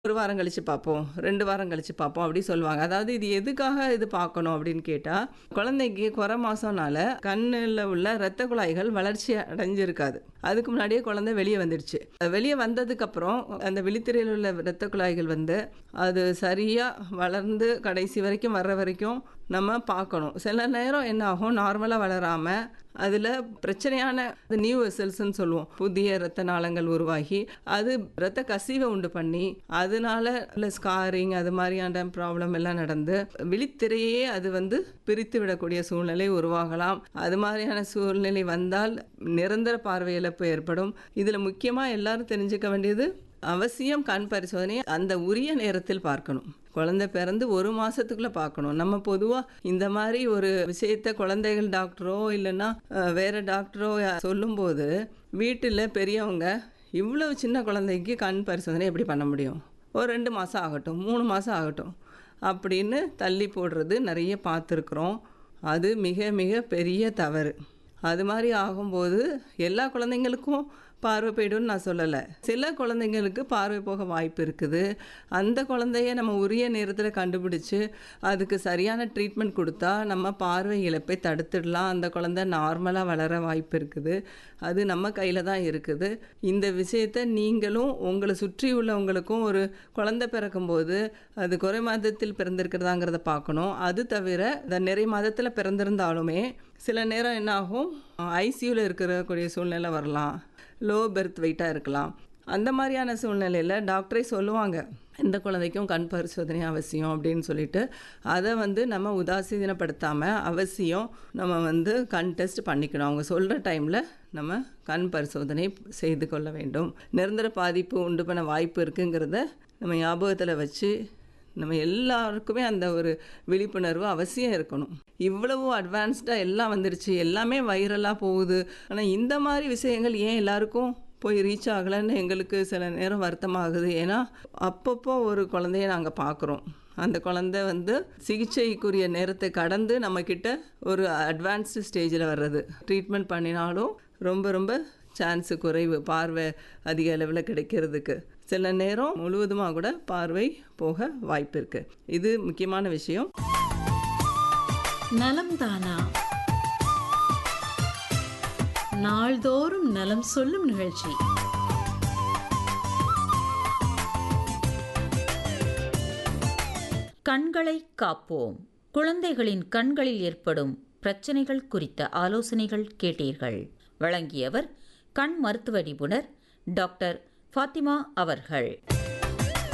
ஒரு வாரம் கழிச்சு பார்ப்போம் ரெண்டு வாரம் கழிச்சு பார்ப்போம் அப்படி சொல்லுவாங்க அதாவது இது எதுக்காக இது பார்க்கணும் அப்படின்னு கேட்டால் குழந்தைக்கு குறை மாசம்னால கண்ணில் உள்ள இரத்த குழாய்கள் வளர்ச்சி அடைஞ்சிருக்காது அதுக்கு முன்னாடியே குழந்தை வெளியே வந்துடுச்சு வெளியே வந்ததுக்கப்புறம் அந்த விழித்திரையில் உள்ள இரத்த குழாய்கள் வந்து அது சரியாக வளர்ந்து கடைசி வரைக்கும் வர்ற வரைக்கும் நம்ம பார்க்கணும் சில நேரம் என்ன ஆகும் நார்மலாக வளராமல் அதில் பிரச்சனையான நியூ வெசல்ஸ்ன்னு சொல்லுவோம் புதிய இரத்த நாளங்கள் உருவாகி அது இரத்த கசிவை உண்டு பண்ணி அதனால இல்லை ஸ்காரிங் அது மாதிரியான ப்ராப்ளம் எல்லாம் நடந்து விழித்திரையே அது வந்து பிரித்து விடக்கூடிய சூழ்நிலை உருவாகலாம் அது மாதிரியான சூழ்நிலை வந்தால் நிரந்தர பார்வை இழப்பு ஏற்படும் இதில் முக்கியமாக எல்லாரும் தெரிஞ்சுக்க வேண்டியது அவசியம் கண் பரிசோதனை அந்த உரிய நேரத்தில் பார்க்கணும் குழந்தை பிறந்து ஒரு மாசத்துக்குள்ள பார்க்கணும் நம்ம பொதுவாக இந்த மாதிரி ஒரு விஷயத்த குழந்தைகள் டாக்டரோ இல்லைன்னா அஹ், வேற டாக்டரோ சொல்லும்போது வீட்டில் பெரியவங்க இவ்வளவு சின்ன குழந்தைக்கு கண் பரிசோதனை எப்படி பண்ண முடியும் ஒரு ரெண்டு மாதம் ஆகட்டும் மூணு மாதம் ஆகட்டும் அப்படின்னு தள்ளி போடுறது நிறைய பார்த்துருக்குறோம் அது மிக மிக பெரிய தவறு அது மாதிரி ஆகும்போது எல்லா குழந்தைங்களுக்கும் பார்வை போய்டும்னு நான் சொல்லலை சில குழந்தைங்களுக்கு பார்வை போக வாய்ப்பு இருக்குது அந்த குழந்தைய நம்ம உரிய நேரத்தில் கண்டுபிடிச்சு அதுக்கு சரியான ட்ரீட்மெண்ட் கொடுத்தா நம்ம பார்வை இழப்பை தடுத்துடலாம் அந்த குழந்தை நார்மலாக வளர வாய்ப்பு இருக்குது அது நம்ம கையில் தான் இருக்குது இந்த விஷயத்தை நீங்களும் உங்களை சுற்றி உள்ளவங்களுக்கும் ஒரு குழந்தை பிறக்கும்போது அது குறை மாதத்தில் பிறந்திருக்கிறதாங்கிறத பார்க்கணும் அது தவிர இந்த நிறை மாதத்தில் பிறந்திருந்தாலுமே சில நேரம் என்ன ஆகும் ஐசியூவில் இருக்கக்கூடிய சூழ்நிலை வரலாம் லோ பெர்த் வெயிட்டாக இருக்கலாம் அந்த மாதிரியான சூழ்நிலையில் டாக்டரே சொல்லுவாங்க இந்த குழந்தைக்கும் கண் பரிசோதனை அவசியம் அப்படின்னு சொல்லிட்டு அதை வந்து நம்ம உதாசீனப்படுத்தாமல் அவசியம் நம்ம வந்து கண் டெஸ்ட் பண்ணிக்கணும் அவங்க சொல்கிற டைமில் நம்ம கண் பரிசோதனை செய்து கொள்ள வேண்டும் நிரந்தர பாதிப்பு உண்டு பண்ண வாய்ப்பு இருக்குங்கிறத நம்ம ஞாபகத்தில் வச்சு நம்ம எல்லாருக்குமே அந்த ஒரு விழிப்புணர்வு அவசியம் இருக்கணும் இவ்வளவு அட்வான்ஸ்டாக எல்லாம் வந்துருச்சு எல்லாமே வைரலாக போகுது ஆனால் இந்த மாதிரி விஷயங்கள் ஏன் எல்லாருக்கும் போய் ரீச் ஆகலைன்னு எங்களுக்கு சில நேரம் வருத்தமாகுது ஏன்னா அப்பப்போ ஒரு குழந்தைய நாங்கள் பார்க்குறோம் அந்த குழந்தை வந்து சிகிச்சைக்குரிய நேரத்தை கடந்து நம்மக்கிட்ட ஒரு அட்வான்ஸ்டு ஸ்டேஜில் வர்றது ட்ரீட்மெண்ட் பண்ணினாலும் ரொம்ப ரொம்ப சான்ஸு குறைவு பார்வை அதிக அளவில் கிடைக்கிறதுக்கு சில நேரம் முழுவதுமாக கூட பார்வை போக வாய்ப்பு இருக்குது இது முக்கியமான விஷயம் நலம் தானா நாள்தோறும் நலம் சொல்லும் நிகழ்ச்சி கண்களை காப்போம் குழந்தைகளின் கண்களில் ஏற்படும் பிரச்சனைகள் குறித்த ஆலோசனைகள் கேட்டீர்கள் வழங்கியவர் கண் மருத்துவ நிபுணர் டாக்டர் ஃபாத்திமா அவர்கள்